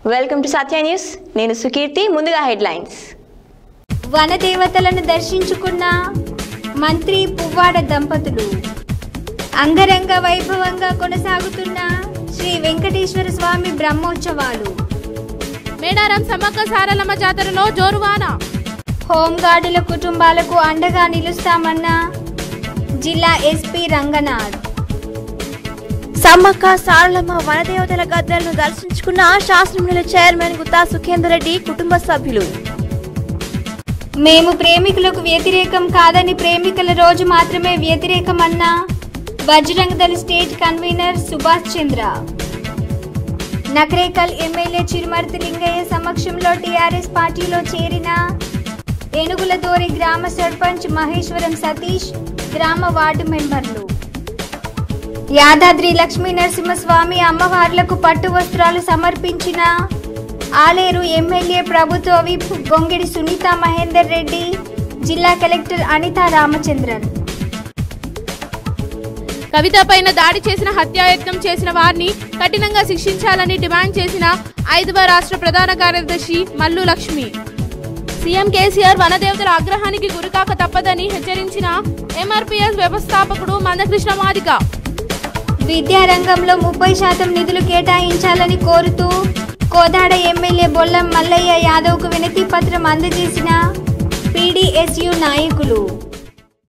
welcome to Satya news నేను సుకీర్తి ముందుగా headlines వనదేవతలను దర్శించుకున్న మంత్రి పువ్వాడ దంపతులు అంగరంగ వైభవంగా కొనసాగుతున్న శ్రీ వెంకటేశ్వర స్వామి బ్రహ్మోత్సవాలు మేడారం సమ్మక్క సారలమ్మ జాతరలో జోరువాన హోంగార్డుల కుటుంబాలకు అండగా నిలుస్తామన్న జిల్లా ఎస్పీ రంగనాథ్ సమ్మక్క సారలమ్మ వనదేవతల గద్దెలను దర్శించుకున్న శాసనమండలి చైర్మన్ గుత్తా సుఖేందర్ రెడ్డి కుటుంబ సభ్యులు మేము ప్రేమికులకు వ్యతిరేకం కాదని ప్రేమికుల రోజు మాత్రమే వ్యతిరేకమన్న Bajrang Dal state convener Subhash Chandra Nakrekal MLA Chirumarthi Lingaiah సమక్షంలో టీఆర్ఎస్ పార్టీలో చేరిన ఏనుగులదోరి గ్రామ సర్పంచ్ మహేశ్వరం సతీష్ గ్రామ వార్డు మెంబర్లు యాదాద్రి లక్ష్మీ నరసింహస్వామి అమ్మవార్లకు పట్టు వస్త్రాలు సమర్పించిన ఆలేరు ఎమ్మెల్యే ప్రభుత్వ విప్ గొంగిడి సునీత మహేందర్ రెడ్డి జిల్లా కలెక్టర్ అనితా రామచంద్రన్ కవిత పైన దాడి చేసిన హత్యాయత్నం చేసిన వారిని కఠినంగా శిక్షించాలని డిమాండ్ చేసిన ఐదవ రాష్ట్ర ప్రధాన కార్యదర్శి మల్లు లక్ష్మి సీఎం కేసీఆర్ వనదేవతల ఆగ్రహానికి గురికాక తప్పదని హెచ్చరించిన ఎంఆర్పీఎస్ వ్యవస్థాపకుడు మందకృష్ణ మాదిక విద్యారంగంలో ముప్పై శాతం నిధులు కేటాయించాలని కోరుతూ కోదాడ ఎమ్మెల్యే బొల్లం మల్లయ్య యాదవ్కు వినతి పత్రం అందజేసిన పీడీఎస్యు నాయకులు